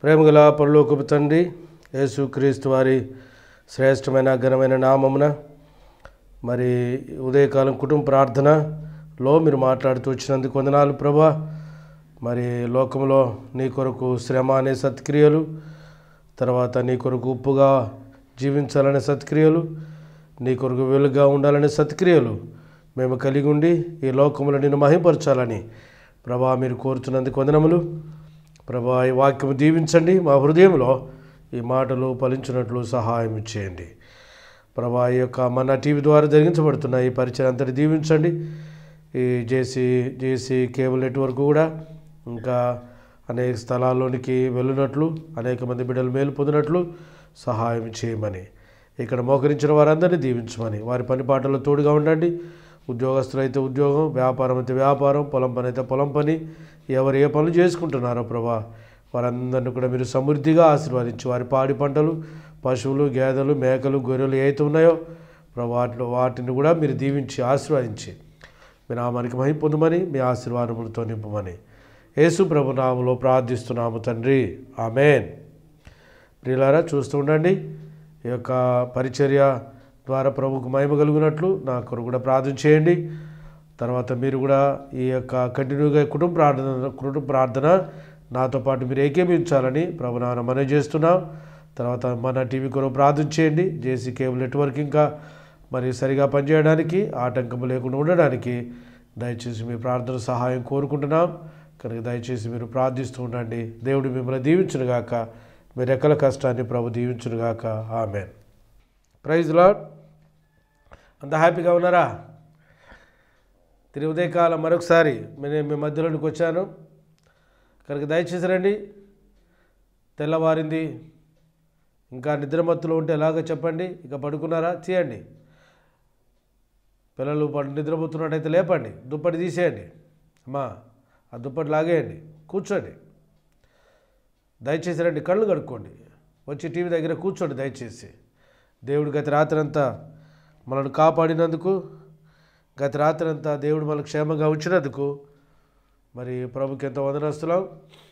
ప్రేమగల పరలోకపు తండ్రి యేసుక్రీస్తు వారి శ్రేష్టమైన ఘనమైన నామమున మరి ఉదయకాలం కుటుంబ ప్రార్థనలో మీరు మాట్లాడుతూ వచ్చినందుకు వందనాలు ప్రభా మరి లోకంలో నీ కొరకు శ్రమ అనే సత్క్రియలు తర్వాత నీ కొరకు ఉప్పుగా జీవించాలనే సత్క్రియలు నీ కొరకు వెలుగుగా ఉండాలనే సత్క్రియలు మేము కలిగి ఉండి ఈ లోకంలో నిన్ను మహింపరచాలని ప్రభా మీరు కోరుతున్నందుకు వందనములు ప్రభా ఈ వాక్యము దీవించండి మా హృదయంలో ఈ మాటలు ఫలించినట్లు సహాయం చేయండి ప్రభా ఈ యొక్క మన టీవీ ద్వారా జరిగించబడుతున్న ఈ పరిచయం అంతటి దీవించండి ఈ జేసీ జేసీ కేబుల్ నెట్వర్క్ కూడా ఇంకా అనేక స్థలాల్లోనికి వెళ్ళినట్లు అనేక మంది బిడ్డలు మేలు పొందినట్లు సహాయం చేయమని ఇక్కడ మోకరించిన వారందరినీ దీవించమని వారి పని పాటల్లో తోడుగా ఉండండి ఉద్యోగస్తులైతే ఉద్యోగం వ్యాపారం అయితే వ్యాపారం పొలం పని అయితే పొలం పని ఎవరు ఏ పనులు చేసుకుంటున్నారో ప్రభా వారందరిని కూడా మీరు సమృద్ధిగా ఆశీర్వదించి వారి పాడి పంటలు పశువులు గేదెలు మేకలు గొర్రెలు ఏవైతే ఉన్నాయో ప్రభా వాటిలో వాటిని కూడా మీరు దీవించి ఆశీర్వదించి మీ నామానికి మహిమ పొందమని మీ ఆశీర్వాదములతో నింపమని యేసు ప్రభు నామములో ప్రార్థిస్తున్నాము తండ్రి ఆమెన్ ప్రియులారా చూస్తూ ఉండండి ఈ యొక్క పరిచర్య ద్వారా ప్రభుకు మహిమ కలుగునట్లు నా కొరకు కూడా ప్రార్థన చేయండి తర్వాత మీరు కూడా ఈ యొక్క కంటిన్యూగా కుటుంబ ప్రార్థన కుటుంబ ప్రార్థన నాతో పాటు మీరు ఏకీభించాలని ప్రభు నాన్న మనవి చేస్తున్నాం తర్వాత మన టీవీ కొరకు ప్రార్థన చేయండి జేసీ కేబుల్ నెట్వర్క్ ఇంకా మరి సరిగా పనిచేయడానికి ఆటంకం లేకుండా ఉండడానికి దయచేసి మీ ప్రార్థన సహాయం కోరుకుంటున్నాం కనుక దయచేసి మీరు ప్రార్థిస్తూ ఉండండి దేవుడు మిమ్మల్ని దీవించునుగాక మీ రెక్కల కష్టాన్ని ప్రభు దీవించునుగాక ఆమెన్ ప్రైజ్ లాడ్ అంత హ్యాపీగా ఉన్నారా తిరిగి ఉదయకాలం మరొకసారి నేను మీ మధ్యలోనికి వచ్చాను కనుక దయచేసి రండి తెల్లవారింది ఇంకా నిద్రమత్తులో ఉంటే ఎలాగో చెప్పండి ఇక పడుకున్నారా చేయండి పిల్లలు పడు నిద్రపోతున్నట్టయితే లేపండి దుప్పటి తీసేయండి అమ్మా ఆ దుప్పటి లాగేయండి కూర్చోండి దయచేసి రండి కళ్ళు కడుక్కోండి వచ్చి టీవీ దగ్గర కూర్చోండి దయచేసి దేవుడు గత రాత్రి అంతా మనల్ని కాపాడినందుకు గత రాత్రి అంతా దేవుడు మనకు క్షేమంగా ఉంచినందుకు మరి ప్రభుకి ఎంతో వందనస్తున్నాం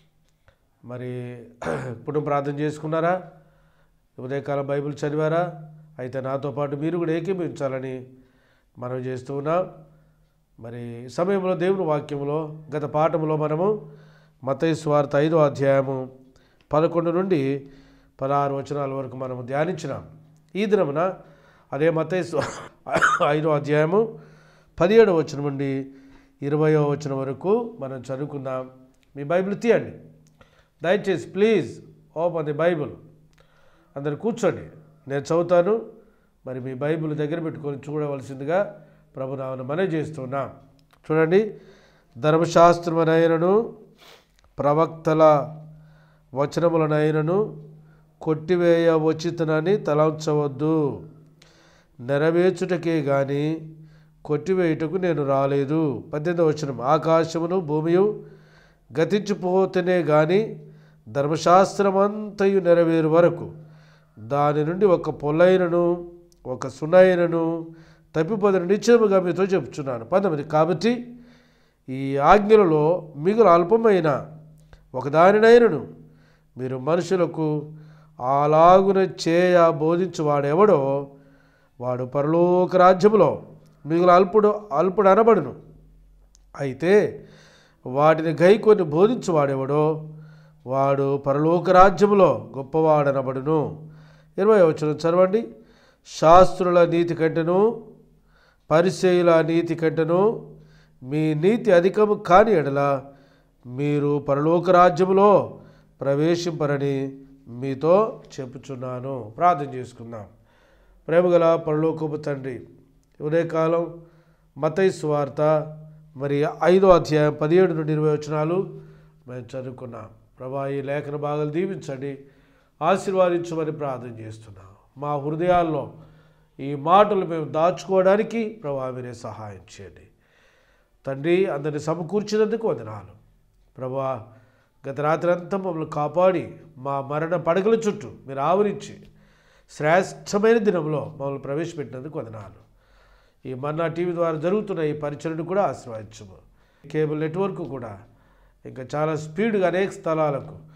మరి కుటుంబ ప్రార్థన చేసుకున్నారా ఉదయకాలం బైబిల్ చదివారా అయితే నాతో పాటు మీరు కూడా ఏకీభవించాలని మనం చేస్తూ ఉన్నాం మరి ఈ సమయంలో దేవుని వాక్యంలో గత పాఠంలో మనము మతయి స్వార్థ ఐదో అధ్యాయము పదకొండు నుండి పదహారు వచనాల వరకు మనము ధ్యానించినాం ఈ దినమున అదే మతయి స్వ- ఐదో అధ్యాయము పదిహేడవ వచనం నుండి ఇరవయో వచనం వరకు మనం చదువుకుందాం మీ బైబిల్ తీయండి దయచేసి ప్లీజ్ ఓపెన్ ది బైబిల్ అందరు కూర్చోండి నేను చదువుతాను మరి మీ బైబిల్ దగ్గర పెట్టుకొని చూడవలసిందిగా ప్రభునామను మనవి చేస్తున్నాం చూడండి ధర్మశాస్త్రమునైనను ప్రవక్తల వచనములనైనను కొట్టివేయ వచ్చితనని తలంచవద్దు నెరవేర్చుటకే గాని కొట్టివేయుటకు నేను రాలేదు పద్దెనిమిదవ వచనం ఆకాశమును భూమియు గతించిపోతేనే గాని ధర్మశాస్త్రమంతయు నెరవేరు వరకు దాని నుండి ఒక పొల్లైనను ఒక సున్నైనను తప్పిపోదని నిశ్చయముగా మీతో చెప్తున్నాను పంతొమ్మిది కాబట్టి ఈ ఆజ్ఞలలో మిగులు అల్పమైన ఒకదానినైనను మీరు మనుషులకు అలాగున చేయ బోధించువాడెవడో వాడు పరలోక రాజ్యములో మిగులు అల్పుడు అల్పుడు అనబడును అయితే వాటిని గైకొని బోధించువాడెవడో వాడు పరలోక రాజ్యములో గొప్పవాడనబడును ఇరవై వచ్చిన చదవండి శాస్త్రుల నీతి కంటెను పరిచయుల నీతి కంటెను మీ నీతి అధికము కాని ఎడల మీరు పరలోక రాజ్యములో ప్రవేశింపరని మీతో చెప్పుచున్నాను ప్రార్థన చేసుకుందాం ప్రేమగల పరలోకపు తండ్రి ఉదయకాలం మతై స్వార్త మరి ఐదో అధ్యాయం పదిహేడు నుండి ఇరవై వచనాలు మేము చదువుకున్నాం ప్రభా ఈ లేఖన భాగాలు దీవించండి ఆశీర్వాదించమని ప్రార్థన చేస్తున్నాం మా హృదయాల్లో ఈ మాటలు మేము దాచుకోవడానికి ప్రభా మీరే సహాయం చేయండి తండ్రి అందరిని సమకూర్చినందుకు వందనాలు ప్రభా గత రాత్రి అంతా మమ్మల్ని కాపాడి మా మరణ పడగల చుట్టూ మీరు ఆవరించి శ్రేష్టమైన దినంలో మమ్మల్ని ప్రవేశపెట్టినందుకు వందనాలు ఈ మన్నా టీవీ ద్వారా జరుగుతున్న ఈ పరిచయను కూడా ఆశీర్వదించము కేబుల్ నెట్వర్క్ కూడా ఇంకా చాలా స్పీడ్గా అనేక స్థలాలకు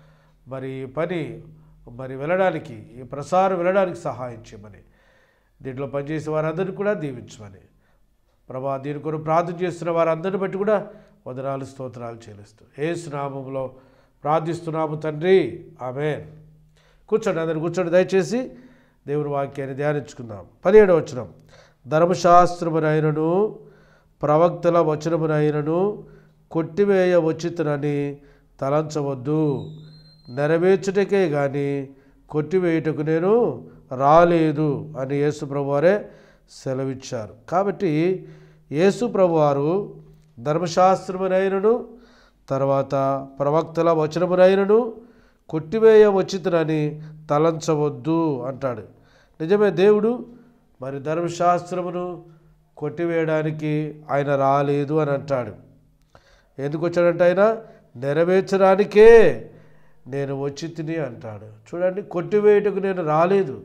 మరి ఈ పని మరి వెళ్ళడానికి ఈ ప్రసారం వెళ్ళడానికి సహాయం చేయమని దీంట్లో పనిచేసే వారందరినీ కూడా దీవించమని ప్రభా దీని కొరకు ప్రార్థన చేస్తున్న వారందరిని బట్టి కూడా వదనాలు స్తోత్రాలు చెల్లిస్తూ ఏసు నామంలో ప్రార్థిస్తున్నాము తండ్రి ఆమె కూర్చోండి అందరు కూర్చోండి దయచేసి దేవుని వాక్యాన్ని ధ్యానించుకుందాం పదిహేడవ వచనం ధర్మశాస్త్రమునైనను ప్రవక్తల వచనమునైనను కొట్టివేయ వచ్చితనని తలంచవద్దు నెరవేర్చుటకే కానీ కొట్టివేయుటకు నేను రాలేదు అని యేసు ప్రభువారే సెలవిచ్చారు కాబట్టి యేసు ప్రభువారు ధర్మశాస్త్రమునైనను తర్వాత ప్రవక్తల వచనమునైనను కొట్టివేయ వచ్చితనని తలంచవద్దు అంటాడు నిజమే దేవుడు మరి ధర్మశాస్త్రమును కొట్టివేయడానికి ఆయన రాలేదు అని అంటాడు ఎందుకు వచ్చాడంటే ఆయన నెరవేర్చడానికే నేను వచ్చి తిని అంటాడు చూడండి కొట్టివేయటకు నేను రాలేదు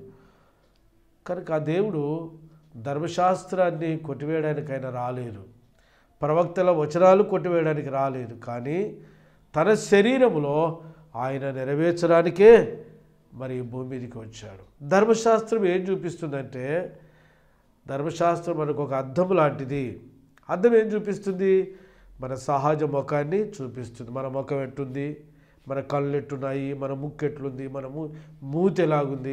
కనుక ఆ దేవుడు ధర్మశాస్త్రాన్ని కొట్టివేయడానికి ఆయన రాలేదు ప్రవక్తల వచనాలు కొట్టివేయడానికి రాలేదు కానీ తన శరీరములో ఆయన నెరవేర్చడానికే మరి ఈ భూమి మీదకి వచ్చాడు ధర్మశాస్త్రం ఏం చూపిస్తుందంటే ధర్మశాస్త్రం మనకు ఒక అద్దం లాంటిది అద్దం ఏం చూపిస్తుంది మన సహజ ముఖాన్ని చూపిస్తుంది మన ముఖం ఎట్టుంది మన కళ్ళు ఎట్టున్నాయి మన ముక్కు ఎట్లుంది మన మూ మూతి ఎలాగుంది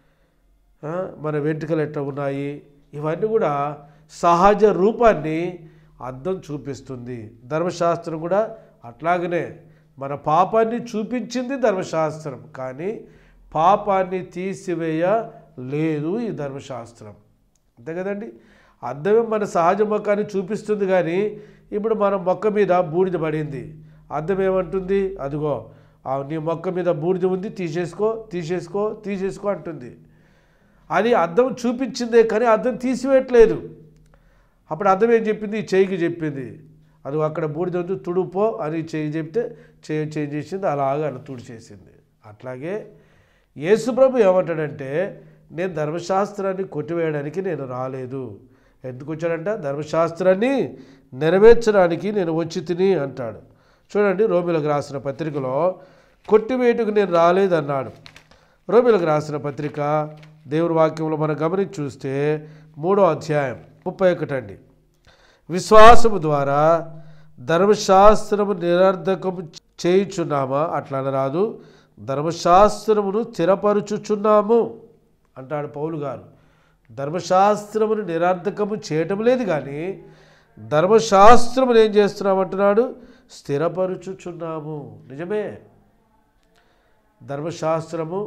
ఆ, మన వెంట్రుకలు ఎట్లా ఉన్నాయి ఇవన్నీ కూడా సహజ రూపాన్ని అద్దం చూపిస్తుంది ధర్మశాస్త్రం కూడా అట్లాగనే మన పాపాన్ని చూపించింది ధర్మశాస్త్రం కానీ పాపాన్ని తీసివేయ లేదు ఈ ధర్మశాస్త్రం అంతే కదండి అద్దమే మన సహజ మొక్కాన్ని చూపిస్తుంది కానీ ఇప్పుడు మన మొక్క మీద బూడిద పడింది అద్దం ఏమంటుంది అదిగో ఆ నీ మొక్క మీద బూడిద ఉంది తీసేసుకో తీసేసుకో తీసేసుకో అంటుంది అది అద్దం చూపించిందే కానీ అద్దం తీసివేయట్లేదు అప్పుడు అద్దం ఏం చెప్పింది ఈ చేయికి చెప్పింది అది అక్కడ బూడిద ఉంది తుడుపో అని చేయి చెప్తే చేయి చేంజ్ చేసింది అలాగా అలా తుడిచేసింది అట్లాగే యేసుప్రభు ఏమంటాడంటే నేను ధర్మశాస్త్రాన్ని కొట్టివేయడానికి నేను రాలేదు ఎందుకు వచ్చాడంట ధర్మశాస్త్రాన్ని నెరవేర్చడానికి నేను వచ్చి తిని అంటాడు చూడండి రోమిలకు రాసిన పత్రికలో కొట్టివేయటకు నేను రాలేదన్నాడు రోమిలకు రాసిన పత్రిక దేవుని వాక్యంలో మనం గమనించి చూస్తే మూడో అధ్యాయం ముప్పై ఒకటండి విశ్వాసము ద్వారా ధర్మశాస్త్రము నిరర్ధకము చేయుచున్నామా అట్లా అనరాదు ధర్మశాస్త్రమును స్థిరపరుచుచున్నాము అంటాడు పౌలు గారు ధర్మశాస్త్రమును నిరర్ధకము చేయటం లేదు కానీ ధర్మశాస్త్రమును ఏం చేస్తున్నామంటున్నాడు స్థిరపరుచుచున్నాము నిజమే ధర్మశాస్త్రము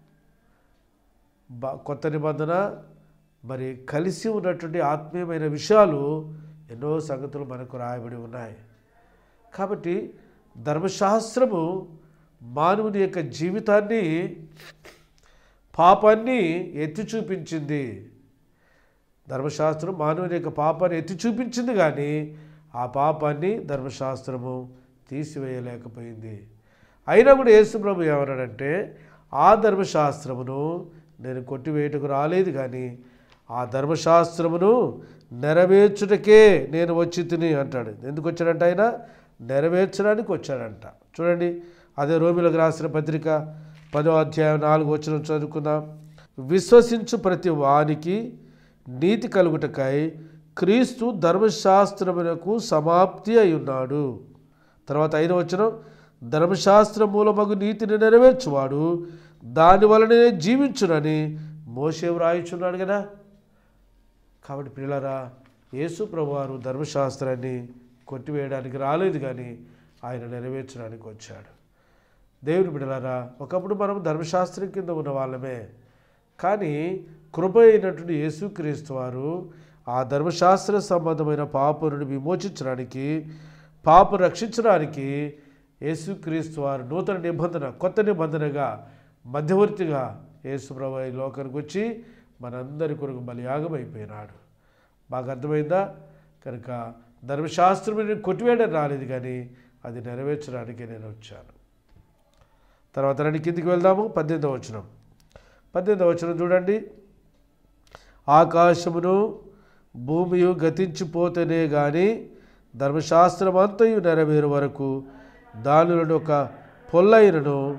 బ- కొత్త నిబంధన మరి కలిసి ఉన్నటువంటి ఆత్మీయమైన విషయాలు ఎన్నో సంగతులు మనకు రాయబడి ఉన్నాయి కాబట్టి ధర్మశాస్త్రము మానవుని యొక్క జీవితాన్ని పాపాన్ని ఎత్తి చూపించింది ధర్మశాస్త్రం మానవుని యొక్క పాపాన్ని ఎత్తి చూపించింది కానీ ఆ పాపాన్ని ధర్మశాస్త్రము తీసివేయలేకపోయింది అయినా కూడా యేసుప్రభు ఏమన్నాడంటే ఆ ధర్మశాస్త్రమును నేను కొట్టివేయటకు రాలేదు కానీ ఆ ధర్మశాస్త్రమును నెరవేర్చుటకే నేను వచ్చి తిని అంటాడు ఎందుకు వచ్చాడంట ఆయన నెరవేర్చడానికి వచ్చాడంట చూడండి అదే రోమిలకు రాసిన పత్రిక పదో అధ్యాయం నాలుగు వచ్చిన చదువుకుందాం విశ్వసించు ప్రతి వానికి నీతి కలుగుటకై క్రీస్తు ధర్మశాస్త్రమునకు సమాప్తి అయి ఉన్నాడు తర్వాత ఐదవ వచనం ధర్మశాస్త్ర మూలమగు నీతిని నెరవేర్చువాడు దాని వలనే జీవించునని మోసే వ్రాయిచున్నాడు కదా కాబట్టి పిల్లరా యేసు ప్రభువారు ధర్మశాస్త్రాన్ని కొట్టివేయడానికి రాలేదు కానీ ఆయన నెరవేర్చడానికి వచ్చాడు దేవుని బిడలారా ఒకప్పుడు మనం ధర్మశాస్త్రం కింద ఉన్న వాళ్ళమే కానీ కృప అయినటువంటి యేసుక్రీస్తు వారు ఆ ధర్మశాస్త్ర సంబంధమైన పాపను విమోచించడానికి పాప రక్షించడానికి యేసుక్రీస్తు వారు నూతన నిబంధన కొత్త నిబంధనగా మధ్యవర్తిగా యేసుప్రభు ఈ లోకానికి వచ్చి మనందరి కొరకు బలియాగం అయిపోయినాడు బాగా అర్థమైందా కనుక ధర్మశాస్త్రం నేను కొట్టివేయడం రాలేదు కానీ అది నెరవేర్చడానికి నేను వచ్చాను తర్వాత రెండు కిందికి వెళ్దాము పద్దెనిమిదవ వచనం పద్దెనిమిదవ వచనం చూడండి ఆకాశమును భూమియు గతించిపోతేనే కానీ ధర్మశాస్త్రం అంతయు నెరవేరు వరకు దానిలో ఒక పొల్లైనను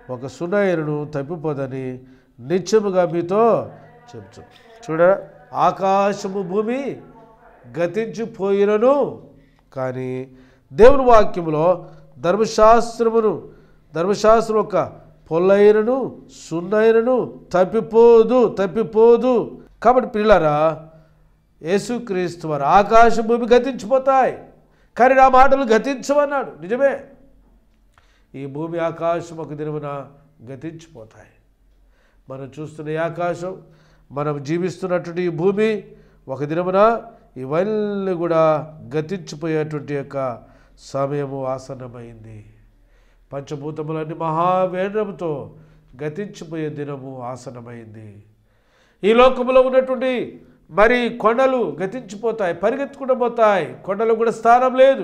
ఒక సునయనను తప్పిపోదని నిత్యముగా మీతో చెప్తు చూడ ఆకాశము భూమి గతించిపోయినను కానీ దేవుని వాక్యములో ధర్మశాస్త్రమును ధర్మశాస్త్రం ఒక పొల్లైనను సున్నైనను తప్పిపోదు తప్పిపోదు కాబట్టి పిల్లరా యేసుక్రీస్తు వారు ఆకాశ భూమి గతించిపోతాయి కానీ నా మాటలు గతించమన్నాడు నిజమే ఈ భూమి ఆకాశం ఒక దినమున గతించిపోతాయి మనం చూస్తున్న ఈ ఆకాశం మనం జీవిస్తున్నటువంటి ఈ భూమి ఒక దినమున ఇవన్నీ కూడా గతించిపోయేటువంటి యొక్క సమయము ఆసన్నమైంది పంచభూతములన్నీ మహావేదనముతో గతించిపోయే దినము ఆసన్నమైంది ఈ లోకములో ఉన్నటువంటి మరి కొండలు గతించిపోతాయి పరిగెత్తుకుంటూ పోతాయి కొండలు కూడా స్థానం లేదు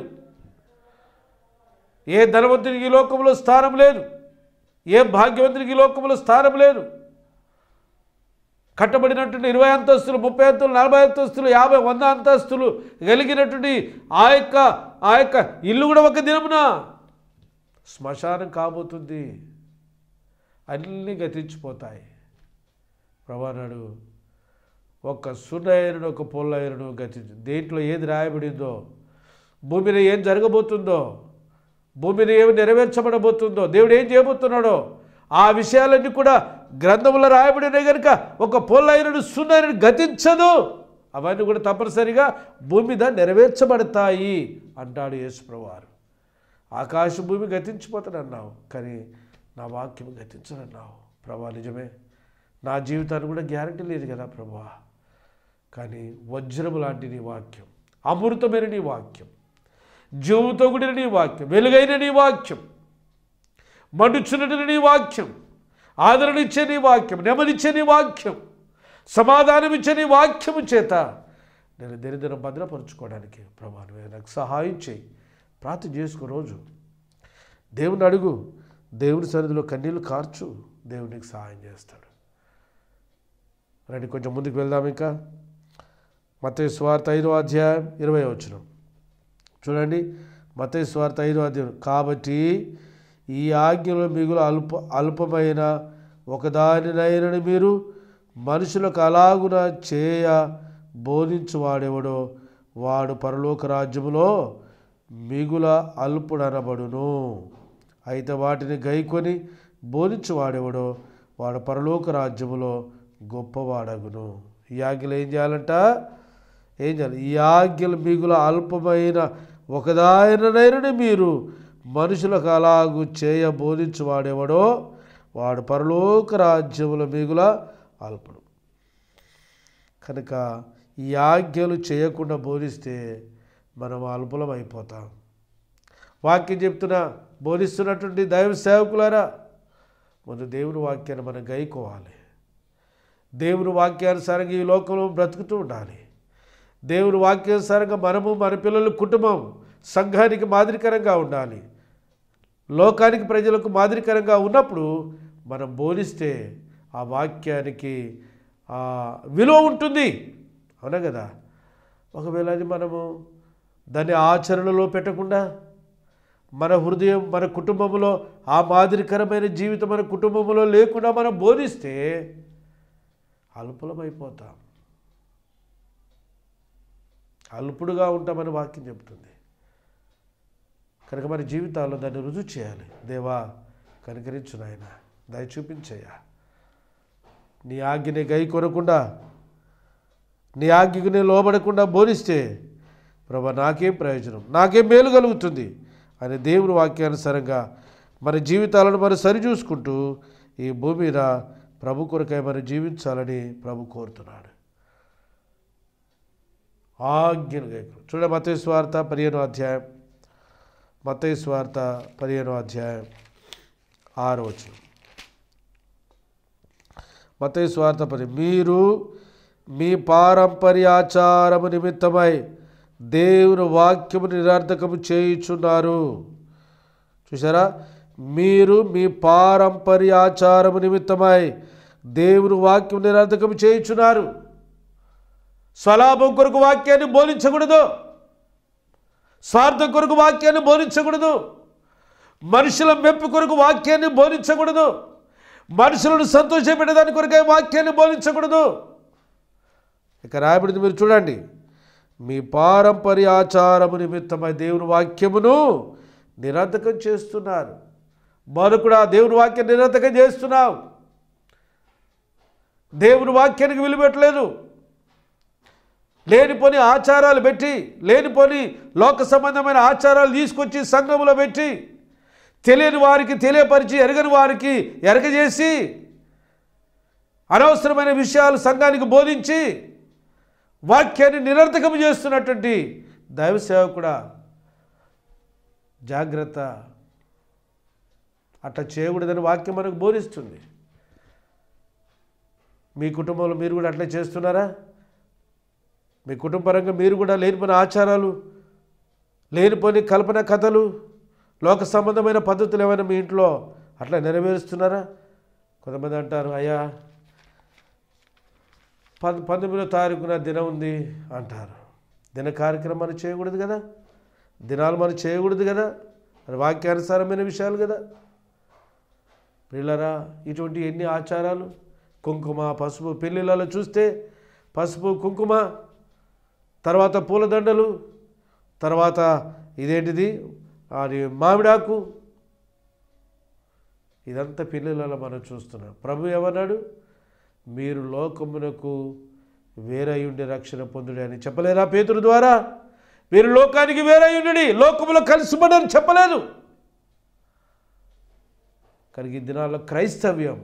ఏ ధనవంతునికి ఈ లోకంలో స్థానం లేదు ఏ భాగ్యవంతునికి ఈ లోకంలో స్థానం లేదు కట్టబడినటువంటి ఇరవై అంతస్తులు ముప్పై అంతస్తులు నలభై అంతస్తులు యాభై వంద అంతస్తులు కలిగినటువంటి ఆ యొక్క ఆ యొక్క ఇల్లు కూడా ఒక దినమున శ్మశానం కాబోతుంది అన్నీ గతించిపోతాయి ప్రభానాడు ఒక సున్నైనను ఒక పొల్లైనను గతించు దేంట్లో ఏది రాయబడిందో భూమిలో ఏం జరగబోతుందో భూమిని ఏమి నెరవేర్చబడబోతుందో దేవుడు ఏం చేయబోతున్నాడో ఆ విషయాలన్నీ కూడా గ్రంథంలో రాయబడినాయి కనుక ఒక పొల్లైనను సున్నైనను గతించదు అవన్నీ కూడా తప్పనిసరిగా భూమి మీద నెరవేర్చబడతాయి అంటాడు యేసుప్రవారు ఆకాశ భూమి గతించిపోతానన్నావు కానీ నా వాక్యం గతించనన్నావు ప్రభా నిజమే నా జీవితానికి కూడా గ్యారంటీ లేదు కదా ప్రభా కానీ వజ్రము లాంటి నీ వాక్యం అమృతమైన నీ వాక్యం జీవంతో కూడిన నీ వాక్యం వెలుగైన నీ వాక్యం మండుచున్నటి నీ వాక్యం ఆదరణ ఇచ్చే నీ వాక్యం నెమ్మదిచ్చే నీ వాక్యం సమాధానం ఇచ్చే నీ వాక్యము చేత నేను దినదినం భద్రపరుచుకోవడానికి ప్రభా నువ్వే నాకు సహాయం చేయి ప్రార్థన చేసుకో రోజు దేవుని అడుగు దేవుని సన్నిధిలో కన్నీళ్లు కార్చు దేవునికి సహాయం చేస్తాడు రండి కొంచెం ముందుకు వెళ్దాం ఇంకా మత స్వార్థ ఐదో అధ్యాయం ఇరవై వచనం చూడండి మత స్వార్థ ఐదో అధ్యాయం కాబట్టి ఈ ఆజ్ఞలో మిగులు అల్ప అల్పమైన ఒకదానినైనని మీరు మనుషులకు అలాగున చేయ బోధించువాడెవడో వాడు పరలోక రాజ్యములో మిగుల అల్పుడనబడును అయితే వాటిని గైకొని బోధించువాడెవడో వాడు పరలోక రాజ్యములో గొప్పవాడగును ఈ ఆజ్ఞలు ఏం చేయాలంట ఏం చేయాలి ఈ ఆజ్ఞలు మిగుల అల్పమైన ఒకదాయననైనని మీరు మనుషులకు అలాగు చేయ బోధించువాడెవడో వాడు పరలోక రాజ్యముల మిగుల అల్పుడు కనుక ఈ ఆజ్ఞలు చేయకుండా బోధిస్తే మనం అల్పులం అయిపోతాం వాక్యం చెప్తున్నా బోధిస్తున్నటువంటి దైవ సేవకులారా ముందు దేవుని వాక్యాన్ని మనం గైకోవాలి దేవుని వాక్యానుసారంగా ఈ లోకంలో బ్రతుకుతూ ఉండాలి దేవుని వాక్యానుసారంగా మనము మన పిల్లల కుటుంబం సంఘానికి మాదిరికరంగా ఉండాలి లోకానికి ప్రజలకు మాదిరికరంగా ఉన్నప్పుడు మనం బోధిస్తే ఆ వాక్యానికి ఆ విలువ ఉంటుంది అవునా కదా ఒకవేళ అది మనము దాన్ని ఆచరణలో పెట్టకుండా మన హృదయం మన కుటుంబంలో ఆ మాదిరికరమైన జీవితం మన కుటుంబంలో లేకుండా మనం బోధిస్తే అల్పులమైపోతాం అల్పుడుగా ఉంటామని వాక్యం చెబుతుంది కనుక మన జీవితాల్లో దాన్ని రుజువు చేయాలి దేవా కనుకరించు నాయన దయ చూపించయ్యా నీ ఆజ్ఞని గై కొనకుండా నీ ఆజ్ఞకు నేను లోబడకుండా బోధిస్తే ప్రభా నాకేం ప్రయోజనం నాకేం మేలు కలుగుతుంది అని దేవుని వాక్యానుసారంగా మన జీవితాలను మనం సరిచూసుకుంటూ ఈ భూమి మీద ప్రభు కొరకై మనం జీవించాలని ప్రభు కోరుతున్నాడు ఆజ్ఞను గైకు చూడ మతయ స్వార్థ పదిహేనో అధ్యాయం మతయ స్వార్థ పదిహేనో అధ్యాయం ఆరో వచనం మతయ స్వార్థ పది మీరు మీ పారంపర్యాచారము నిమిత్తమై దేవుని వాక్యము నిరర్ధకము చేయుచున్నారు చూసారా మీరు మీ పారంపర్యాచారము నిమిత్తమై దేవుని వాక్యం నిరర్ధకం చేయుచున్నారు స్వలాభం కొరకు వాక్యాన్ని బోధించకూడదు స్వార్థం కొరకు వాక్యాన్ని బోధించకూడదు మనుషుల మెప్పు కొరకు వాక్యాన్ని బోధించకూడదు మనుషులను సంతోషపెట్టేదాని కొరకే వాక్యాన్ని బోధించకూడదు ఇక రాయబడింది మీరు చూడండి మీ పారంపర్య ఆచారము నిమిత్తమై దేవుని వాక్యమును నిరర్థకం చేస్తున్నారు మరొకడు ఆ దేవుని వాక్యం నిరర్థకం చేస్తున్నావు దేవుని వాక్యానికి విలువెట్టలేదు లేనిపోని ఆచారాలు పెట్టి లేనిపోని లోక సంబంధమైన ఆచారాలు తీసుకొచ్చి సంఘంలో పెట్టి తెలియని వారికి తెలియపరిచి ఎరగని వారికి ఎరగజేసి అనవసరమైన విషయాలు సంఘానికి బోధించి వాక్యాన్ని నిరర్థకం చేస్తున్నటువంటి దైవ సేవకుడా జాగ్రత్త అట్లా చేయకూడదని వాక్యం మనకు బోధిస్తుంది మీ కుటుంబంలో మీరు కూడా అట్లా చేస్తున్నారా మీ కుటుంబపరంగా మీరు కూడా లేనిపోయిన ఆచారాలు లేనిపోని కల్పన కథలు లోక సంబంధమైన పద్ధతులు ఏమైనా మీ ఇంట్లో అట్లా నెరవేరుస్తున్నారా కొంతమంది అంటారు అయ్యా పద్ పంతొమ్మిదో తారీఖున దినం ఉంది అంటారు దిన కార్యక్రమాన్ని చేయకూడదు కదా దినాలు మనం చేయకూడదు కదా అది వాక్యానుసారమైన విషయాలు కదా పిల్లరా ఇటువంటి ఎన్ని ఆచారాలు కుంకుమ పసుపు పెళ్ళిళ్ళలో చూస్తే పసుపు కుంకుమ తర్వాత పూలదండలు తర్వాత ఇదేంటిది అది మామిడాకు ఇదంతా పిల్లలలో మనం చూస్తున్నాం ప్రభు ఏమన్నాడు మీరు లోకమునకు వేరై ఉండి రక్షణ పొందుడి అని చెప్పలేరా పేతురు ద్వారా మీరు లోకానికి వేరై ఉండి లోకములో కలిసిపడని చెప్పలేదు కనుక ఈ దినాల్లో క్రైస్తవ్యం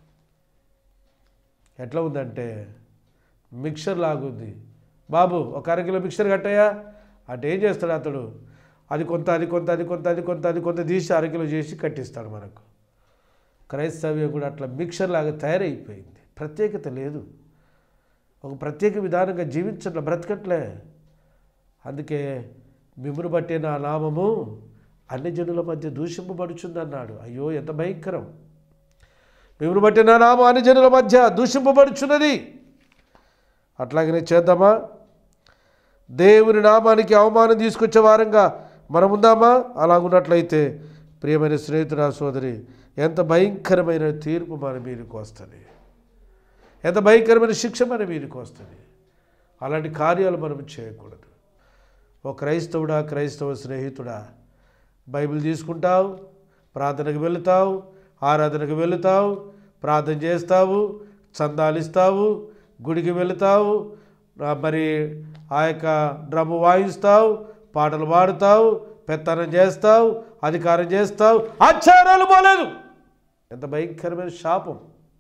ఎట్లా ఉందంటే మిక్సర్ లాగుంది బాబు ఒక అరకిలో మిక్సర్ కట్టయా అంటే ఏం చేస్తాడు అతడు అది కొంత అది కొంత అది కొంత అది కొంత అది కొంత తీసి అరకిలో చేసి కట్టిస్తాడు మనకు క్రైస్తవ్యం కూడా అట్లా మిక్సర్ లాగా తయారైపోయింది ప్రత్యేకత లేదు ఒక ప్రత్యేక విధానంగా జీవించట్లే బ్రతకట్లే అందుకే మిమ్మును బట్టే నా నామము అన్ని జనుల మధ్య దూషింపబడుచుందన్నాడు అయ్యో ఎంత భయంకరం మిమ్మల్ని బట్టి నా నామం అన్ని జనుల మధ్య దూషింపబడుచున్నది అట్లాగనే చేద్దామా దేవుని నామానికి అవమానం తీసుకొచ్చే వారంగా మనం ఉందామా అలాగున్నట్లయితే ప్రియమైన స్నేహితురా సోదరి ఎంత భయంకరమైన తీర్పు మన మీదకి వస్తుంది ఎంత భయంకరమైన శిక్ష మన మీదకి వస్తుంది అలాంటి కార్యాలు మనం చేయకూడదు ఓ క్రైస్తవుడా క్రైస్తవ స్నేహితుడా బైబిల్ తీసుకుంటావు ప్రార్థనకు వెళుతావు ఆరాధనకు వెళుతావు ప్రార్థన చేస్తావు చందాలు ఇస్తావు గుడికి వెళుతావు ఆ మరి ఆ యొక్క డ్రమ్ము వాయిస్తావు పాటలు పాడుతావు పెత్తనం చేస్తావు అధికారం చేస్తావు ఆచారాలు పోలేదు ఎంత భయంకరమైన శాపం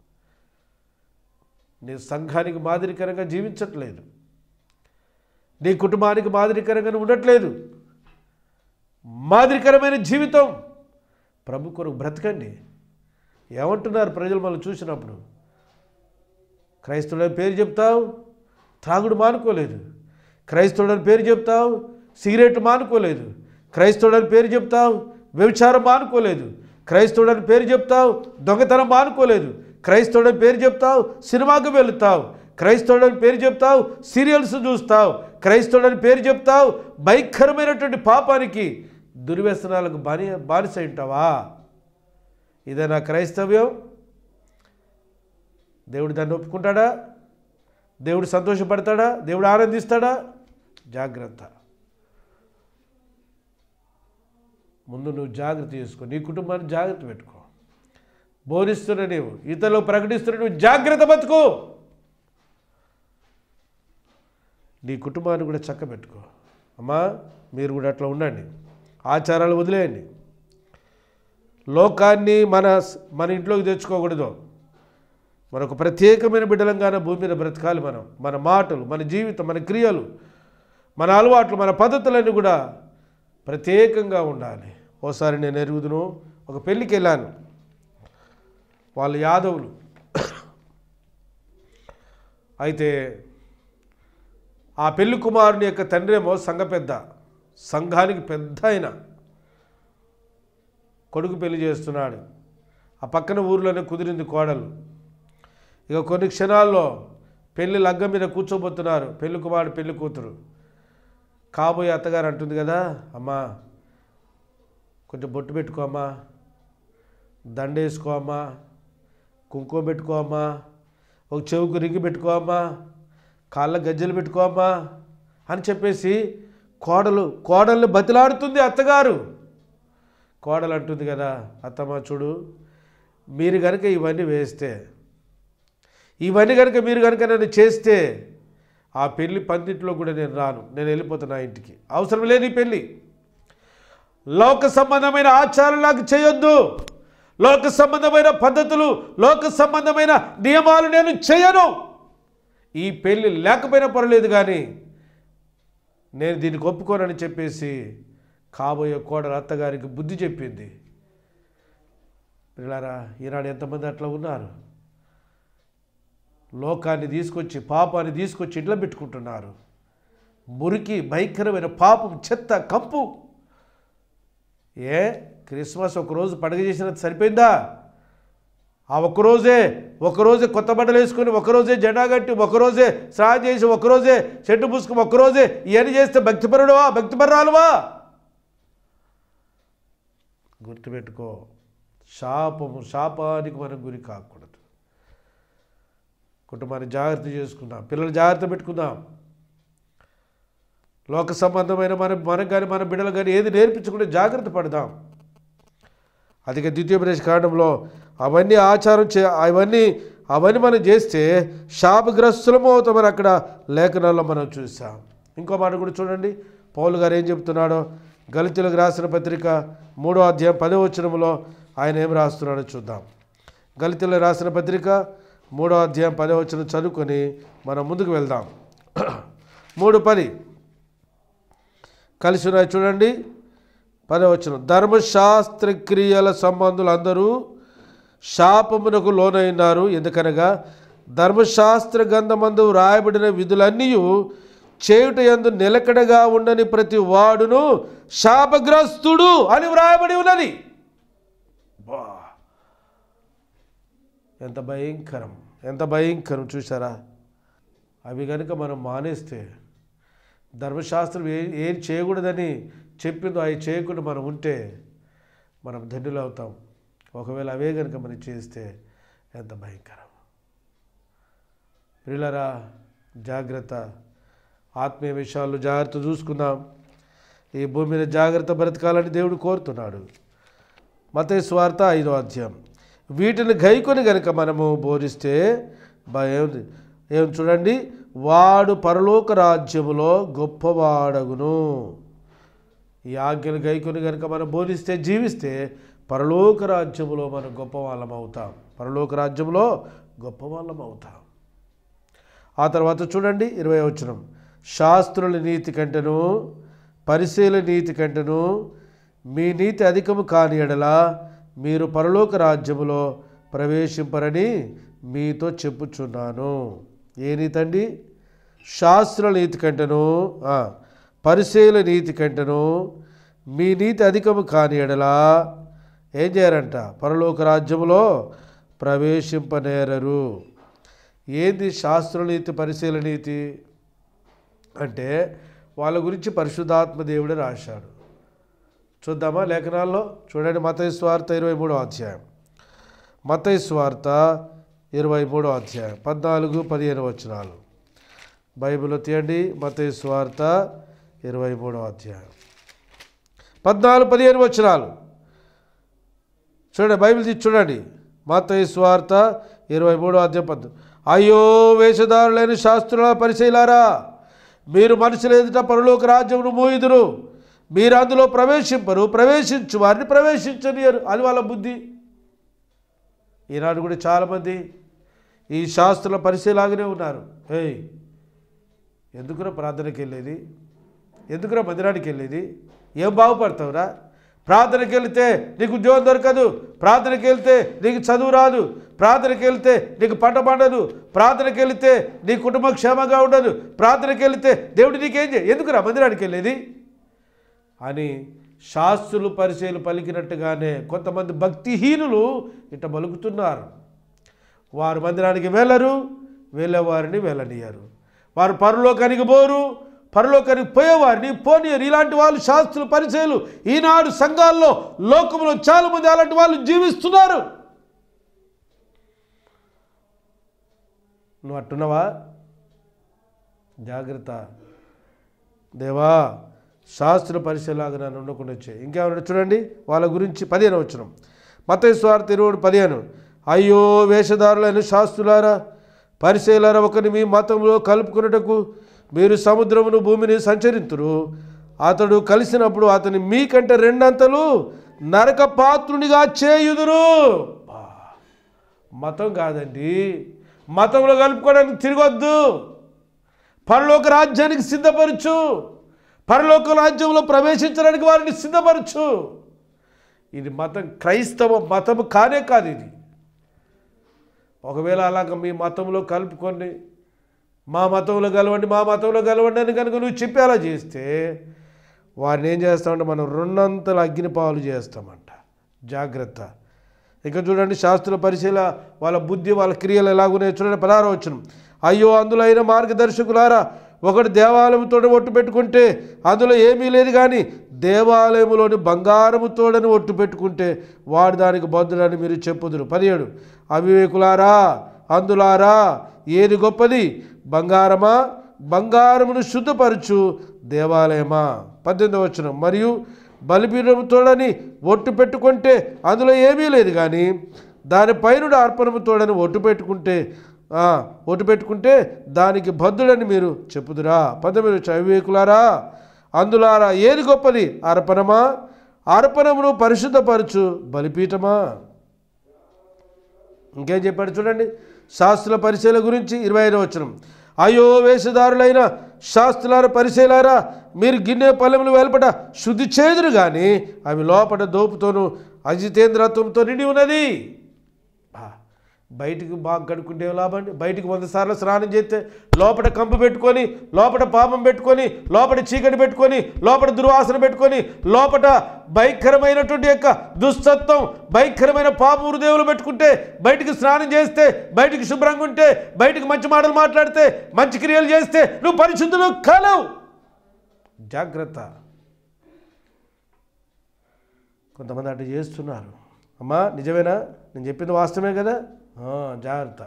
నీ సంఘానికి మాదిరికరంగా జీవించట్లేదు నీ కుటుంబానికి మాదిరికరంగా ఉండట్లేదు మాదిరికరమైన జీవితం ప్రభు కొరకు బ్రతకండి ఏమంటున్నారు ప్రజలు మనం చూసినప్పుడు క్రైస్తవుడని పేరు చెప్తావు త్రాగుడు మానుకోలేదు క్రైస్తవుడని పేరు చెప్తావు సిగరెట్ మానుకోలేదు క్రైస్తవుడని పేరు చెప్తావు వ్యభిచారం మానుకోలేదు క్రైస్తవుడని పేరు చెప్తావు దొంగతనం మానుకోలేదు క్రైస్తవుడని పేరు చెప్తావు సినిమాకు వెళుతావు క్రైస్తవుడని పేరు చెప్తావు సీరియల్స్ చూస్తావు క్రైస్తవుడని పేరు చెప్తావు భయంకరమైనటువంటి పాపానికి దుర్వ్యసనాలకు బాని బానిస ఉంటావా ఇదేనా క్రైస్తవ్యం దేవుడు దాన్ని ఒప్పుకుంటాడా దేవుడు సంతోషపడతాడా దేవుడు ఆనందిస్తాడా జాగ్రత్త ముందు నువ్వు జాగ్రత్త చేసుకో నీ కుటుంబాన్ని జాగ్రత్త పెట్టుకో బోధిస్తున్న నీవు ఇతరులు ప్రకటిస్తున్న నువ్వు జాగ్రత్త బతుకో నీ కుటుంబాన్ని కూడా చక్క పెట్టుకో అమ్మా మీరు కూడా అట్లా ఉండండి ఆచారాలు వదిలేయండి లోకాన్ని మన మన ఇంట్లోకి తెచ్చుకోకూడదు మనకు ప్రత్యేకమైన బిడ్డలంగానే భూమి మీద బ్రతకాలి మనం మన మాటలు మన జీవితం మన క్రియలు మన అలవాట్లు మన పద్ధతులన్నీ కూడా ప్రత్యేకంగా ఉండాలి ఓసారి నేను ఎరుగుదును ఒక పెళ్ళికి వెళ్ళాను వాళ్ళు యాదవులు అయితే ఆ పెళ్లి కుమారుని యొక్క తండ్రి ఏమో సంఘ పెద్ద సంఘానికి పెద్ద ఆయన కొడుకు పెళ్లి చేస్తున్నాడు ఆ పక్కన ఊర్లోనే కుదిరింది కోడలు ఇక కొన్ని క్షణాల్లో పెళ్లి లగ్గం మీద కూర్చోబోతున్నారు పెళ్లి కుమారుడు పెళ్లి కూతురు కాబోయే అత్తగారు అంటుంది కదా అమ్మా కొంచెం బొట్టు పెట్టుకోమ్మా దండ వేసుకోమ్మా కుంకుమ పెట్టుకోమ్మా ఒక చెవుకు రింగి పెట్టుకోమ్మా కాళ్ళ గజ్జలు పెట్టుకోమ్మా అని చెప్పేసి కోడలు కోడల్ని బతిలాడుతుంది అత్తగారు కోడలు అంటుంది కదా అత్తమ్మ చూడు మీరు కనుక ఇవన్నీ వేస్తే ఇవన్నీ కనుక మీరు కనుక నన్ను చేస్తే ఆ పెళ్లి పందిట్లో కూడా నేను రాను నేను వెళ్ళిపోతాను ఆ ఇంటికి అవసరం లేని పెళ్ళి లోక సంబంధమైన ఆచారాలు నాకు చేయొద్దు లోక సంబంధమైన పద్ధతులు లోక సంబంధమైన నియమాలు నేను చేయను ఈ పెళ్ళి లేకపోయినా పర్లేదు కానీ నేను దీనికి ఒప్పుకోనని చెప్పేసి కాబోయే కోడలు అత్తగారికి బుద్ధి చెప్పింది పిల్లారా ఈనాడు ఎంతమంది అట్లా ఉన్నారు లోకాన్ని తీసుకొచ్చి పాపాన్ని తీసుకొచ్చి ఇంట్లో పెట్టుకుంటున్నారు మురికి భయంకరమైన పాపం చెత్త కంపు ఏ క్రిస్మస్ ఒకరోజు పండుగ చేసినంత సరిపోయిందా ఆ ఒక్కరోజే ఒకరోజే కొత్త బట్టలు వేసుకొని ఒకరోజే జెండా కట్టి ఒకరోజే స్నానం చేసి ఒకరోజే చెట్టు పుసుకుని ఒకరోజే ఇవన్నీ చేస్తే భక్తిపరుడువా భక్తిపరురాలువా గుర్తుపెట్టుకో శాపము శాపానికి మనం గురి కాకూడదు కుటుంబాన్ని జాగ్రత్త చేసుకుందాం పిల్లలు జాగ్రత్త పెట్టుకుందాం లోక సంబంధమైన మన మనకు కానీ మన బిడ్డలు కానీ ఏది నేర్పించకుండా జాగ్రత్త పడదాం అధిక ద్వితీయోపదేశ కాండంలో అవన్నీ ఆచారం చే అవన్నీ అవన్నీ మనం చేస్తే శాపగ్రస్తులము అవుతామని అక్కడ లేఖనాల్లో మనం చూసాం ఇంకో మాట కూడా చూడండి పౌలు గారు ఏం చెప్తున్నాడో గలితులకు రాసిన పత్రిక మూడో అధ్యాయం పదో వచనంలో ఆయన ఏం రాస్తున్నాడో చూద్దాం గలితులకు రాసిన పత్రిక మూడో అధ్యాయం పదో వచనం చదువుకొని మనం ముందుకు వెళ్దాం మూడు పది కలిసి ఉన్నాయి చూడండి పదవచనం ధర్మశాస్త్ర క్రియల సంబంధులు అందరూ శాపమునకు లోనైనారు ఎందుకనగా ధర్మశాస్త్ర గంధమందు వ్రాయబడిన విధులన్నీ చేయుట యందు నిలకడగా ఉండని ప్రతి వాడును శాపగ్రస్తుడు అని వ్రాయబడి ఉన్నది బా ఎంత భయంకరం ఎంత భయంకరం చూసారా అవి కనుక మనం మానేస్తే ధర్మశాస్త్రం ఏ ఏం చేయకూడదని చెప్పిందో అవి చేయకుండా మనం ఉంటే మనం ధన్యులు అవుతాం ఒకవేళ అవే కనుక మనం చేస్తే ఎంత భయంకరం ప్రియులరా జాగ్రత్త ఆత్మీయ విషయాల్లో జాగ్రత్త చూసుకుందాం ఈ భూమి మీద జాగ్రత్త బ్రతకాలని దేవుడు కోరుతున్నాడు మత స్వార్థ ఐదో అధ్యాయం వీటిని గైకొని గనుక మనము బోధిస్తే భయం ఏం చూడండి వాడు పరలోక రాజ్యములో గొప్పవాడగును ఈ ఆజ్ఞలు గైకొని కనుక మనం బోధిస్తే జీవిస్తే పరలోక రాజ్యములో మనం గొప్పవాళ్ళం అవుతాం పరలోక రాజ్యంలో గొప్పవాళ్ళం అవుతాం ఆ తర్వాత చూడండి ఇరవై వచనం శాస్త్రుల నీతి కంటెను పరిశీల నీతి కంటెను మీ నీతి అధికము కాని ఎడల మీరు పరలోక రాజ్యములో ప్రవేశింపరని మీతో చెప్పుచున్నాను ఏ నీతి అండి శాస్త్రుల నీతి కంటెను ఆ, పరిశీల నీతి కంటెను మీ నీతి అధికము కాని ఎడలా ఏం చేయారంట పరలోక రాజ్యములో ప్రవేశింపనేరరు ఏంది శాస్త్రనీతి పరిశీల నీతి అంటే వాళ్ళ గురించి పరిశుద్ధాత్మ దేవుడే రాశాడు చూద్దామా లేఖనాల్లో చూడండి మత స్వార్థ ఇరవై మూడో అధ్యాయం మత స్వార్థ ఇరవై మూడో అధ్యాయం పద్నాలుగు పదిహేను వచనాలు బైబిల్ తీయండి మత స్వార్థ ఇరవై మూడో అధ్యాయం పద్నాలుగు పదిహేను వచనాలు చూడండి బైబిల్ తీసి చూడండి మత్తయి స్వార్థ ఇరవై మూడో అధ్యాయం పద్దు అయ్యో వేషధారులైన శాస్త్రుల పరిశీలారా మీరు మనుషులు ఎదుట పరలోక రాజ్యమును మోయుదురు మీరు అందులో ప్రవేశింపరు ప్రవేశించు వారిని ప్రవేశించనియరు అది వాళ్ళ బుద్ధి ఈనాడు కూడా చాలామంది ఈ శాస్త్రుల పరిశీలాగానే ఉన్నారు ఏయ్ ఎందుకురా ప్రార్థనకి వెళ్ళేది ఎందుకురా మందిరానికి వెళ్ళేది ఏం బాగుపడతావురా ప్రార్థనకి వెళ్తే నీకు ఉద్యోగం దొరకదు ప్రార్థనకి వెళ్తే నీకు చదువు రాదు ప్రార్థనకి వెళ్తే నీకు పంట పండదు ప్రార్థనకి వెళ్తే నీ కుటుంబం క్షేమంగా ఉండదు ప్రార్థనకి వెళ్తే దేవుడు నీకేం చేయ ఎందుకురా మందిరానికి వెళ్ళేది అని శాస్త్రులు పరిచయలు పలికినట్టుగానే కొంతమంది భక్తిహీనులు ఇట పలుకుతున్నారు వారు మందిరానికి వెళ్ళరు వెళ్ళేవారిని వెళ్ళనియరు వారు పరలోకానికి పోరు పరలోకానికి పోయేవారిని పోనీయరు ఇలాంటి వాళ్ళు శాస్త్రులు పరిచయలు ఈనాడు సంఘాల్లో లోకంలో చాలామంది అలాంటి వాళ్ళు జీవిస్తున్నారు నువ్వు అట్టున్నావా జాగ్రత్త దేవా శాస్త్ర పరిశీలాగా నన్ను ఉండకుండా వచ్చాయి ఇంకేమన్నా చూడండి వాళ్ళ గురించి పదిహేను వచ్చిన మత స్వార్థ ఇరవై పదిహేను అయ్యో వేషధారులైన శాస్త్రులారా పరిశీలారా ఒకరిని మీ మతంలో కలుపుకున్నటకు మీరు సముద్రమును భూమిని సంచరింతురు అతడు కలిసినప్పుడు అతని మీకంటే రెండంతలు నరక పాత్రునిగా చేయుదురు బా. మతం కాదండి మతంలో కలుపుకోవడానికి తిరగొద్దు పరలోక రాజ్యానికి సిద్ధపరచు పరలోక రాజ్యంలో ప్రవేశించడానికి వారిని సిద్ధపరచు ఇది మతం క్రైస్తవ మతము కానే కాదు ఇది ఒకవేళ అలాగ మీ మతంలో కలుపుకొని మా మతంలో కలవండి మా మతంలో కలవండి అని కనుక నువ్వు చెప్పి అలా చేస్తే వారిని ఏం చేస్తామంటే మనం రెండంతల అగ్నిపాలు చేస్తామంట జాగ్రత్త ఇంకా చూడండి శాస్త్ర పరిశీల వాళ్ళ బుద్ధి వాళ్ళ క్రియలు ఎలాగున్నాయో చూడండి పదహారో వచ్చిన అయ్యో అందులో అయిన మార్గదర్శకులారా ఒకటి దేవాలయంతో ఒట్టు పెట్టుకుంటే అందులో ఏమీ లేదు కానీ దేవాలయములోని బంగారముతోడని ఒట్టు పెట్టుకుంటే వాడు దానికి బద్దుడని మీరు చెప్పుదురు పదిహేడు అవివేకులారా అందులారా ఏది గొప్పది బంగారమా బంగారమును శుద్ధపరచు దేవాలయమా పద్దెనిమిది వచ్చిన మరియు బలిపీఠముతోడని ఒట్టు పెట్టుకుంటే అందులో ఏమీ లేదు కానీ దానిపైన అర్పణముతోడని ఒట్టు పెట్టుకుంటే ఆ, ఒట్టు పెట్టుకుంటే దానికి బద్దుడని మీరు చెప్పుదురా పద్దెనిమిది వచ్చి అవివేకులారా అందులారా ఏది గొప్పది అర్పణమా అర్పణమును పరిశుద్ధపరచు బలిపీఠమా ఇంకేం చెప్పాడు చూడండి శాస్త్రుల పరిశీల గురించి ఇరవై ఐదో వచనం అయ్యో వేషధారులైన శాస్త్రులార పరిశీలారా మీరు గిన్నె పల్లెములు వెలుపట శుద్ధి చేదురు కానీ అవి లోపల దోపుతోనూ అజితేంద్రత్వంతో నిండి ఉన్నది బా, బయటికి బాగా కడుక్కుంటే ఏం లాభం అండి బయటికి వంద సార్లు స్నానం చేస్తే లోపల కంపు పెట్టుకొని లోపల పాపం పెట్టుకొని లోపల చీకటి పెట్టుకొని లోపల దుర్వాసన పెట్టుకొని లోపల భయంకరమైనటువంటి యొక్క దుస్తత్వం భయంకరమైన పాప హృదయంలో పెట్టుకుంటే బయటికి స్నానం చేస్తే బయటికి శుభ్రంగా ఉంటే బయటికి మంచి మాటలు మాట్లాడితే మంచి క్రియలు చేస్తే నువ్వు పరిశుద్ధులు కాలేవు జాగ్రత్త కొంతమంది అటు చేస్తున్నారు అమ్మా నిజమేనా నేను చెప్పింది వాస్తవమే కదా ఆ, జాగ్రత్త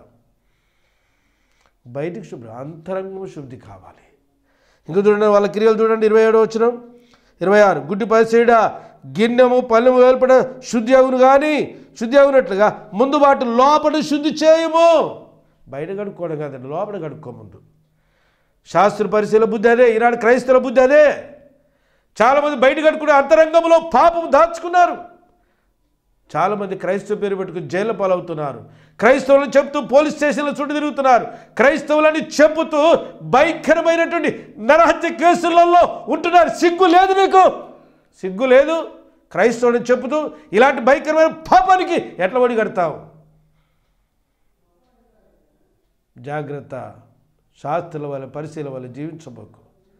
బయటికి శుభ్రం అంతరంగం శుద్ధి కావాలి ఇంకా చూడండి వాళ్ళ క్రియలు చూడండి ఇరవై ఏడో వచ్చిన ఇరవై ఆరు గుడ్డి పరిసేడ గిన్నెము పల్లెము వేల్పడ శుద్ధి అవును కానీ శుద్ధి అవునట్లుగా ముందు వాటి లోపల శుద్ధి చేయము బయట కడుక్కోవడం కాదండి లోపల కడుక్కో ముందు శాస్త్ర పరిశీల బుద్ధి అదే ఈనాడు క్రైస్తవుల బుద్ధి అదే చాలామంది బయట కట్టుకునే అంతరంగంలో పాపం దాచుకున్నారు చాలామంది క్రైస్తవ పేరు పెట్టుకుని జైలు పాలవుతున్నారు క్రైస్తవులను చెప్తూ పోలీస్ స్టేషన్ల చుట్టూ తిరుగుతున్నారు క్రైస్తవులని చెబుతూ భయంకరమైనటువంటి నరహత్య కేసులలో ఉంటున్నారు సిగ్గు లేదు మీకు సిగ్గు లేదు క్రైస్తవుని చెబుతూ ఇలాంటి భయంకరమైన పాపానికి ఎట్లా ఒడి కడతావు జాగ్రత్త శాస్త్రుల వల్ల పరిశీల వల్ల జీవించబోకు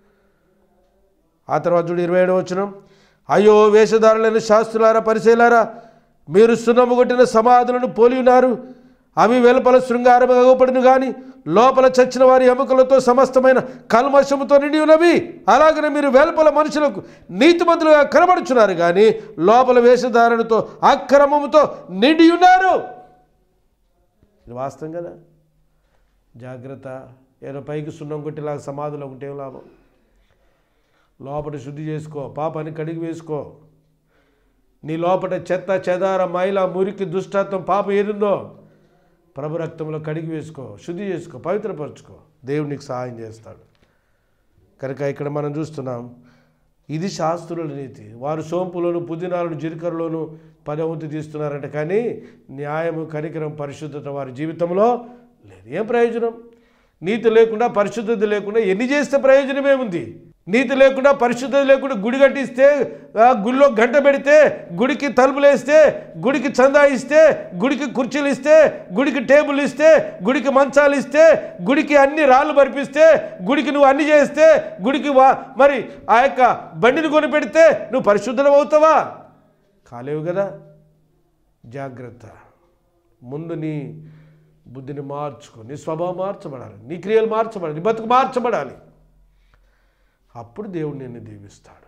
ఆ తర్వాత చూడు ఇరవై ఏడవ వచనం అయ్యో వేషధారులైన శాస్త్రులారా పరిశీలారా మీరు సున్నము కొట్టిన సమాధులను పోలి ఉన్నారు అవి వెలుపల శృంగారం అగపడిను కానీ లోపల చచ్చిన వారి ఎముకలతో సమస్తమైన కల్మషముతో నిండి ఉన్నవి అలాగనే మీరు వెలుపల మనుషులకు నీతిమంతులుగా కనబడుచున్నారు కానీ లోపల వేషధారణతో అక్రమముతో నిండి ఉన్నారు ఇది వాస్తవం కదా జాగ్రత్త ఏదో పైకి సున్నం కొట్టేలాగా సమాధిలో ఉంటే ఏం లాభం లోపల శుద్ధి చేసుకో పాపాన్ని కడిగి వేసుకో నీ లోపల చెత్త చెదార మైల మురికి దుష్టత్వం పాపం ఏదుందో ప్రభు రక్తంలో కడిగి వేసుకో శుద్ధి చేసుకో పవిత్రపరచుకో దేవుడు నీకు సహాయం చేస్తాడు కనుక ఇక్కడ మనం చూస్తున్నాం ఇది శాస్త్రుల నీతి వారు సోంపులోను పుదీనాలను జీలకర్రలోను పదవంతు తీస్తున్నారంట కానీ న్యాయము కనికరం పరిశుద్ధత వారి జీవితంలో లేదు ఏం ప్రయోజనం నీతి లేకుండా పరిశుద్ధత లేకుండా ఎన్ని చేస్తే ప్రయోజనం ఏముంది నీతి లేకుండా పరిశుద్ధత లేకుండా గుడి కట్టిస్తే ఆ గుడిలో గంట పెడితే గుడికి తలుపులు వేస్తే గుడికి చందా ఇస్తే గుడికి కుర్చీలు ఇస్తే గుడికి టేబుల్ ఇస్తే గుడికి మంచాలు ఇస్తే గుడికి అన్ని రాళ్ళు పరిపిస్తే గుడికి నువ్వు అన్ని చేస్తే గుడికి వా మరి ఆ యొక్క బండిని కొని పెడితే నువ్వు పరిశుద్ధం అవుతావా కాలేవు కదా జాగ్రత్త ముందు నీ బుద్ధిని మార్చుకో నీ స్వభావం మార్చబడాలి నీ క్రియలు మార్చబడాలి నీ బతుకు మార్చబడాలి అప్పుడు దేవుడు నిన్ను దీవిస్తాడు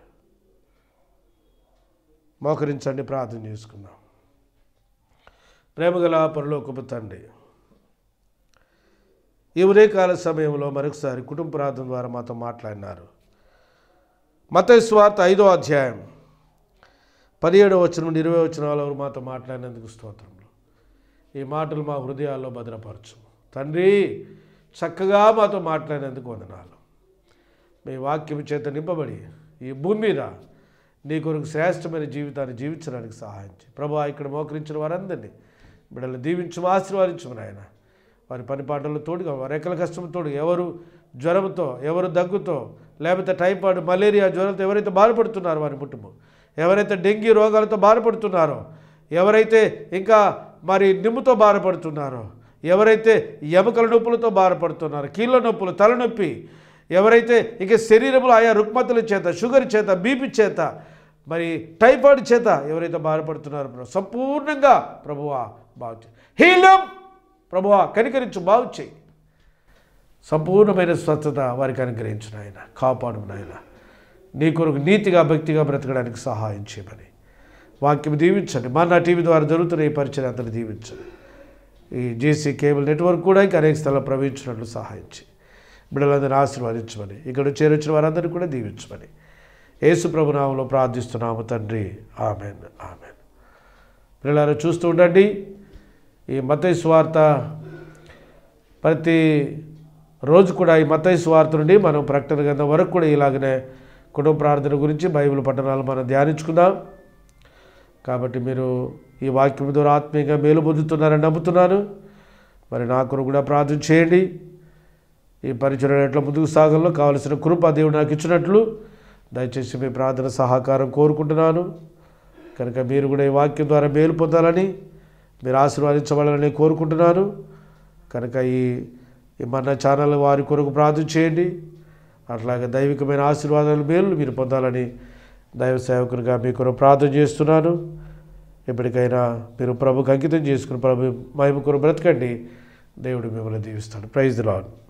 మోకరించండి ప్రార్థన చేసుకుందాం ప్రేమగల పరలోకపు తండ్రి ఈ ఉదయకాల సమయంలో మరొకసారి కుటుంబ ప్రార్థన ద్వారా మాతో మాట్లాడినారు మత స్వార్థ ఐదో అధ్యాయం పదిహేడవ వచ్చిన నుండి ఇరవై వచ్చిన వాళ్ళు మాతో మాట్లాడినందుకు స్తోత్రములు ఈ మాటలు మా హృదయాల్లో భద్రపరచు తండ్రి చక్కగా మాతో మాట్లాడినందుకు వందనాలు మీ వాక్యం చేత నింపబడి ఈ భూమి మీద నీ కొరకు శ్రేష్టమైన జీవితాన్ని జీవించడానికి సహాయం చేయి ప్రభా ఇక్కడ మోకరించిన వారందరినీ బిడ్డలు దీవించు ఆశీర్వాదించు నాయన వారి పని పాటల్లో తోడుగా వారి రెక్కల కష్టం తోడు ఎవరు జ్వరంతో ఎవరు దగ్గుతో లేకపోతే టైఫాయిడ్ మలేరియా జ్వరంతో ఎవరైతే బాధపడుతున్నారో వారి కుటుంబం ఎవరైతే డెంగీ రోగాలతో బాధపడుతున్నారో ఎవరైతే ఇంకా మరి నిమ్ముతో బాధపడుతున్నారో ఎవరైతే ఎముకల నొప్పులతో బాధపడుతున్నారో కీళ్ళ నొప్పులు తలనొప్పి ఎవరైతే ఇక శరీరంలో ఆయా రుగ్మతల చేత షుగర్ చేత బీపీ చేత మరి టైఫాయిడ్ చేత ఎవరైతే బాధపడుతున్నారో ప్రభు సంపూర్ణంగా ప్రభువా బాగు చేయి హీలం ప్రభువా కనికరించు బాగు చేయి సంపూర్ణమైన స్వస్థత వారికి అనుగ్రహించిన ఆయన కాపాడు నాయన నీ కొరకు నీతిగా భక్తిగా బ్రతకడానికి సహాయం చేయమని వాక్యం దీవించండి మా నా టీవీ ద్వారా జరుగుతున్న ఈ పరిచయం అంతని దీవించండి ఈ జేసీ కేబుల్ నెట్వర్క్ కూడా ఇంకా అనేక స్థలాలు ప్రవహించినట్లు సహాయం చేయి బిడ్డలందరినీ ఆశీర్వదించమని ఇక్కడ చేరొచ్చిన వారందరినీ కూడా దీవించమని యేసు ప్రభునామంలో ప్రార్థిస్తున్నాము తండ్రి ఆమెన్ ఆమెన్ పిల్లలారా చూస్తూ ఉండండి ఈ మతయ్య స్వార్త ప్రతి రోజు కూడా ఈ మతయ్య స్వార్త నుండి మనం ప్రకటన గ్రంథం వరకు కూడా ఇలాగనే కుటుంబ ప్రార్థన గురించి బైబిల్ పట్టణాలు మనం ధ్యానించుకుందాం కాబట్టి మీరు ఈ వాక్యం ద్వారా ఆత్మీయంగా మేలు పొందుతున్నారని నమ్ముతున్నాను మరి నా కొరకు కూడా ప్రార్థన చేయండి ఈ పరిచయం ఎట్లా ముందుకు సాగంలో కావలసిన కృప దేవుడు నాకు ఇచ్చినట్లు దయచేసి మీ ప్రార్థన సహకారం కోరుకుంటున్నాను కనుక మీరు కూడా ఈ వాక్యం ద్వారా మేలు పొందాలని మీరు ఆశీర్వాదించబడాలని కోరుకుంటున్నాను కనుక ఈ ఈ మన ఛానల్ వారి కొరకు ప్రార్థన చేయండి అట్లాగే దైవికమైన ఆశీర్వాదాలు మేలు మీరు పొందాలని దైవ సేవకునిగా మీ కొరకు ప్రార్థన చేస్తున్నాను ఎప్పటికైనా మీరు ప్రభుకి అంకితం చేసుకుని ప్రభు మహిమ కొరకు బ్రతకండి దేవుడు మిమ్మల్ని దీవిస్తాడు ప్రైజ్ ది లాడ్